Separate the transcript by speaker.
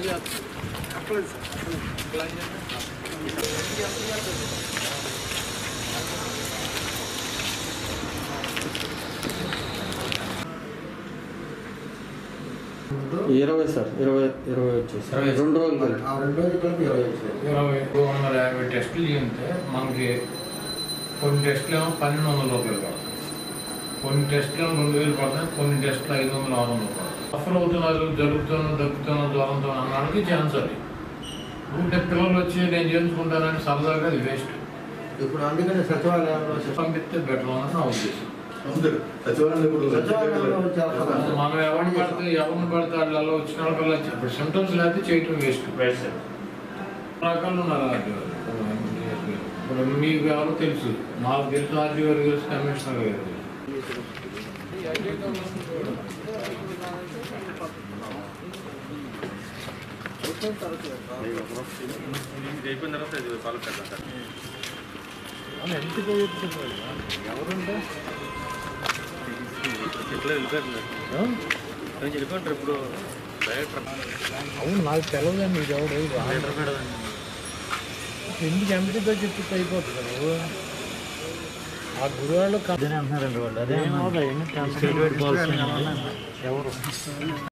Speaker 1: ఇరవై సార్ ఇరవై ఇరవై వచ్చేసి
Speaker 2: ఇరవై.
Speaker 1: రెండు రోజులు కలిపి
Speaker 3: ఆ రెండు రోజులు కలిపి ఇరవై వచ్చాయి
Speaker 2: ఇరవై వందల యాభై టెస్టులు చేస్తే మనకి కొన్ని టెస్టులు ఏమో పన్నెండు వందల రూపాయలు పడతాయి కొన్ని టెస్టులు ఏమో రెండు వేలు పడతాయి కొన్ని టెస్టులు ఐదు వందలు ఆరు వందలు పడతాయి సఫర్ అవుతున్నారు జరుగుతున్న దగ్గుతున్న జ్వరంతో అన్నానికి ఛాన్స్ అది ఉంటే పిల్లలు వచ్చి నేను చేయించుకుంటానని సరదాగా అది వేస్ట్
Speaker 3: ఇప్పుడు అందుకని సచివాలయంలో
Speaker 2: పంపిస్తే బెటర్ అని నా ఉద్దేశం
Speaker 4: అందరు సచివాలయం ఇప్పుడు
Speaker 3: సచివాలయంలో చాలా కదా.
Speaker 2: మనం ఎవరిని పడితే ఎవరిని పడితే వాళ్ళలో వచ్చిన వాళ్ళకల్లా ఇప్పుడు సిమ్టమ్స్ లేకపోతే చేయటం వేస్ట్ రకాలు ఉన్నారు ఆర్టీ గారు ఇప్పుడు మీకు ఎవరో తెలుసు నాకు తెలుసు ఆర్టీ గారు తెలుసు కమిషనర్ గారు తెలుసు
Speaker 4: అయిపోయిన తర్వాత ఇది ఫాలో చేద్దాం సార్
Speaker 2: ఎవరుంటే
Speaker 4: ఇట్లా వెళ్ళిపోయారు కొంచెం వెళ్ళిపోంటారు ఇప్పుడు డైరెక్టర్
Speaker 2: అవును నాకు తెలియదండి ఇది ఎవడు
Speaker 4: డైరెక్టర్ మేడం
Speaker 2: ఎందుకు ఎంపీతో చెప్తే అయిపోతుంది కదా నువ్వు. ఆ గురువాళ్ళు
Speaker 5: అదే అంటున్నారండి వాళ్ళు అదే అన్నారు. స్టేట్ వైడ్ పాలసీ
Speaker 2: ఎవరు